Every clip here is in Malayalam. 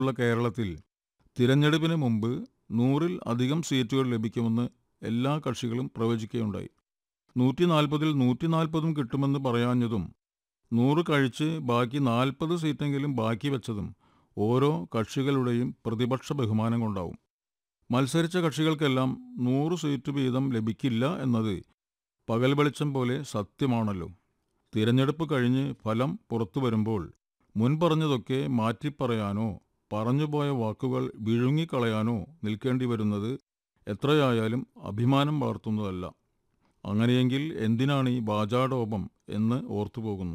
ഉള്ള കേരളത്തിൽ തിരഞ്ഞെടുപ്പിന് മുമ്പ് നൂറിൽ അധികം സീറ്റുകൾ ലഭിക്കുമെന്ന് എല്ലാ കക്ഷികളും പ്രവചിക്കുകയുണ്ടായി നൂറ്റി നാൽപ്പതിൽ നൂറ്റി നാൽപ്പതും കിട്ടുമെന്ന് പറയാഞ്ഞതും നൂറ് കഴിച്ച് ബാക്കി നാൽപ്പത് സീറ്റെങ്കിലും ബാക്കി വെച്ചതും ഓരോ കക്ഷികളുടെയും പ്രതിപക്ഷ ബഹുമാനം കൊണ്ടാവും മത്സരിച്ച കക്ഷികൾക്കെല്ലാം നൂറ് സീറ്റ് വീതം ലഭിക്കില്ല എന്നത് പകൽ വെളിച്ചം പോലെ സത്യമാണല്ലോ തിരഞ്ഞെടുപ്പ് കഴിഞ്ഞ് ഫലം പുറത്തു വരുമ്പോൾ മുൻ പറഞ്ഞതൊക്കെ മാറ്റിപ്പറയാനോ പറഞ്ഞുപോയ വാക്കുകൾ വിഴുങ്ങിക്കളയാനോ നിൽക്കേണ്ടി വരുന്നത് എത്രയായാലും അഭിമാനം വളർത്തുന്നതല്ല അങ്ങനെയെങ്കിൽ എന്തിനാണ് ഈ വാചാടോപം എന്ന് ഓർത്തുപോകുന്നു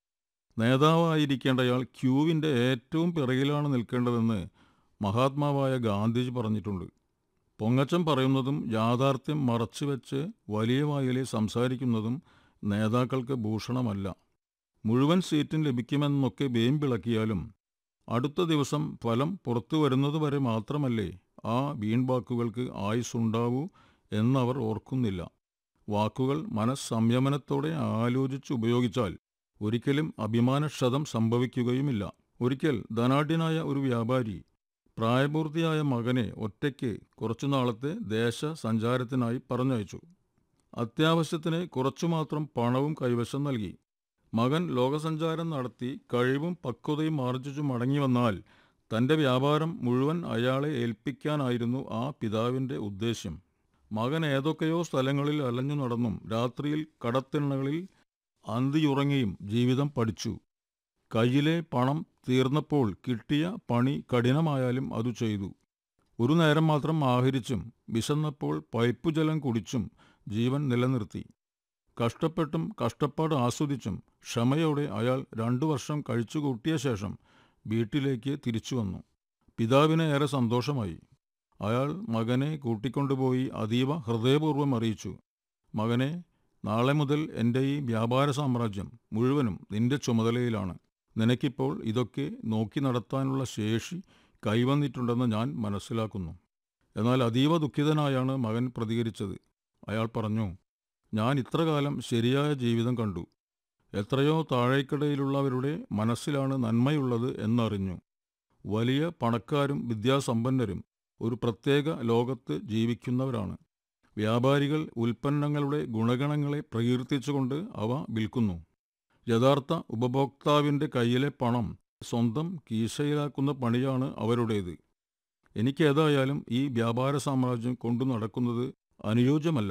നേതാവായിരിക്കേണ്ടയാൾ ക്യൂവിൻ്റെ ഏറ്റവും പിറകിലാണ് നിൽക്കേണ്ടതെന്ന് മഹാത്മാവായ ഗാന്ധിജി പറഞ്ഞിട്ടുണ്ട് പൊങ്ങച്ചം പറയുന്നതും യാഥാർത്ഥ്യം മറച്ചുവെച്ച് വലിയ വായിലെ സംസാരിക്കുന്നതും നേതാക്കൾക്ക് ഭൂഷണമല്ല മുഴുവൻ സീറ്റും ലഭിക്കുമെന്നൊക്കെ വേമ്പിളക്കിയാലും അടുത്ത ദിവസം ഫലം പുറത്തു വരുന്നതുവരെ മാത്രമല്ലേ ആ വീൺവാക്കുകൾക്ക് ആയുസ്സുണ്ടാവൂ എന്നവർ ഓർക്കുന്നില്ല വാക്കുകൾ മനസ്സംയമനത്തോടെ ആലോചിച്ച് ഉപയോഗിച്ചാൽ ഒരിക്കലും അഭിമാനക്ഷതം സംഭവിക്കുകയുമില്ല ഒരിക്കൽ ധനാഢ്യനായ ഒരു വ്യാപാരി പ്രായപൂർത്തിയായ മകനെ ഒറ്റയ്ക്ക് കുറച്ചുനാളത്തെ ദേശ സഞ്ചാരത്തിനായി പറഞ്ഞയച്ചു അത്യാവശ്യത്തിന് കുറച്ചുമാത്രം പണവും കൈവശം നൽകി മകൻ ലോകസഞ്ചാരം നടത്തി കഴിവും പക്വതയും ആർജിച്ചു മടങ്ങി വന്നാൽ തൻ്റെ വ്യാപാരം മുഴുവൻ അയാളെ ഏൽപ്പിക്കാനായിരുന്നു ആ പിതാവിൻ്റെ ഉദ്ദേശ്യം മകൻ ഏതൊക്കെയോ സ്ഥലങ്ങളിൽ അലഞ്ഞു നടന്നും രാത്രിയിൽ കടത്തിണ്ണകളിൽ അന്തിയുറങ്ങിയും ജീവിതം പഠിച്ചു കയ്യിലെ പണം തീർന്നപ്പോൾ കിട്ടിയ പണി കഠിനമായാലും അതു ചെയ്തു ഒരു നേരം മാത്രം ആഹരിച്ചും വിശന്നപ്പോൾ പൈപ്പ് ജലം കുടിച്ചും ജീവൻ നിലനിർത്തി കഷ്ടപ്പെട്ടും കഷ്ടപ്പാട് ആസ്വദിച്ചും ക്ഷമയോടെ അയാൾ രണ്ടു വർഷം കഴിച്ചുകൂട്ടിയ ശേഷം വീട്ടിലേക്ക് തിരിച്ചു വന്നു പിതാവിന് ഏറെ സന്തോഷമായി അയാൾ മകനെ കൂട്ടിക്കൊണ്ടുപോയി അതീവ ഹൃദയപൂർവ്വം അറിയിച്ചു മകനെ നാളെ മുതൽ എൻ്റെ ഈ വ്യാപാര സാമ്രാജ്യം മുഴുവനും നിന്റെ ചുമതലയിലാണ് നിനക്കിപ്പോൾ ഇതൊക്കെ നോക്കി നടത്താനുള്ള ശേഷി കൈവന്നിട്ടുണ്ടെന്ന് ഞാൻ മനസ്സിലാക്കുന്നു എന്നാൽ അതീവ ദുഃഖിതനായാണ് മകൻ പ്രതികരിച്ചത് അയാൾ പറഞ്ഞു ഞാൻ ഇത്രകാലം ശരിയായ ജീവിതം കണ്ടു എത്രയോ താഴേക്കിടയിലുള്ളവരുടെ മനസ്സിലാണ് നന്മയുള്ളത് എന്നറിഞ്ഞു വലിയ പണക്കാരും വിദ്യാസമ്പന്നരും ഒരു പ്രത്യേക ലോകത്ത് ജീവിക്കുന്നവരാണ് വ്യാപാരികൾ ഉൽപ്പന്നങ്ങളുടെ ഗുണഗണങ്ങളെ പ്രകീർത്തിച്ചുകൊണ്ട് അവ വിൽക്കുന്നു യഥാർത്ഥ ഉപഭോക്താവിൻ്റെ കയ്യിലെ പണം സ്വന്തം കീശയിലാക്കുന്ന പണിയാണ് അവരുടേത് എനിക്കേതായാലും ഈ വ്യാപാര സാമ്രാജ്യം കൊണ്ടു നടക്കുന്നത് അനുയോജ്യമല്ല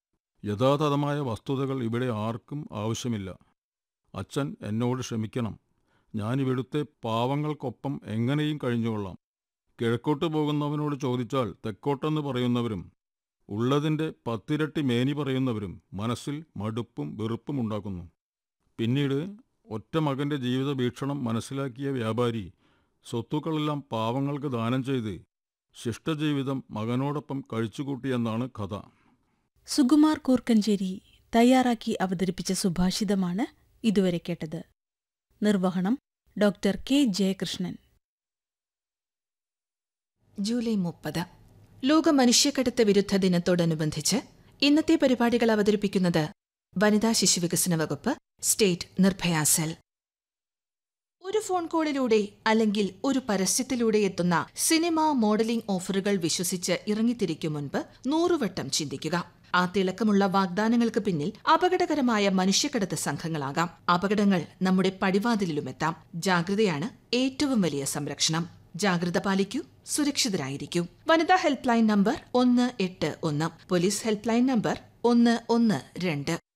യഥാതഥമായ വസ്തുതകൾ ഇവിടെ ആർക്കും ആവശ്യമില്ല അച്ഛൻ എന്നോട് ക്ഷമിക്കണം ഞാനിവിടുത്തെ പാവങ്ങൾക്കൊപ്പം എങ്ങനെയും കഴിഞ്ഞുകൊള്ളാം കിഴക്കോട്ട് പോകുന്നവനോട് ചോദിച്ചാൽ തെക്കോട്ടെന്ന് പറയുന്നവരും ഉള്ളതിൻ്റെ പത്തിരട്ടി മേനി പറയുന്നവരും മനസ്സിൽ മടുപ്പും വെറുപ്പും ഉണ്ടാക്കുന്നു പിന്നീട് ഒറ്റ മകൻ്റെ ജീവിത വീക്ഷണം മനസ്സിലാക്കിയ വ്യാപാരി സ്വത്തുക്കളെല്ലാം പാവങ്ങൾക്ക് ദാനം ചെയ്ത് ശിഷ്ടജീവിതം മകനോടൊപ്പം കഴിച്ചുകൂട്ടിയെന്നാണ് കഥ സുകുമാർ കൂർക്കഞ്ചേരി തയ്യാറാക്കി അവതരിപ്പിച്ച സുഭാഷിതമാണ് ഇതുവരെ കേട്ടത് നിർവഹണം ഡോക്ടർ കെ ജയകൃഷ്ണൻ ജൂലൈ മുപ്പത് ലോക മനുഷ്യക്കടത്ത് വിരുദ്ധ ദിനത്തോടനുബന്ധിച്ച് ഇന്നത്തെ പരിപാടികൾ അവതരിപ്പിക്കുന്നത് വനിതാ ശിശുവികസന വകുപ്പ് സ്റ്റേറ്റ് നിർഭയ സെൽ ഒരു ഫോൺ കോളിലൂടെ അല്ലെങ്കിൽ ഒരു പരസ്യത്തിലൂടെ എത്തുന്ന സിനിമ മോഡലിംഗ് ഓഫറുകൾ വിശ്വസിച്ച് ഇറങ്ങിത്തിരിക്കും മുൻപ് നൂറുവട്ടം ചിന്തിക്കുക ആ തിളക്കമുള്ള വാഗ്ദാനങ്ങൾക്ക് പിന്നിൽ അപകടകരമായ മനുഷ്യക്കടത്ത് സംഘങ്ങളാകാം അപകടങ്ങൾ നമ്മുടെ പടിവാതിലിലുമെത്താം ജാഗ്രതയാണ് ഏറ്റവും വലിയ സംരക്ഷണം ജാഗ്രത പാലിക്കൂ സുരക്ഷിതരായിരിക്കൂ വനിതാ ഹെൽപ്പ് ലൈൻ നമ്പർ ഒന്ന് എട്ട് ഒന്ന് പോലീസ് ഹെൽപ്പ് ലൈൻ നമ്പർ ഒന്ന് ഒന്ന് രണ്ട്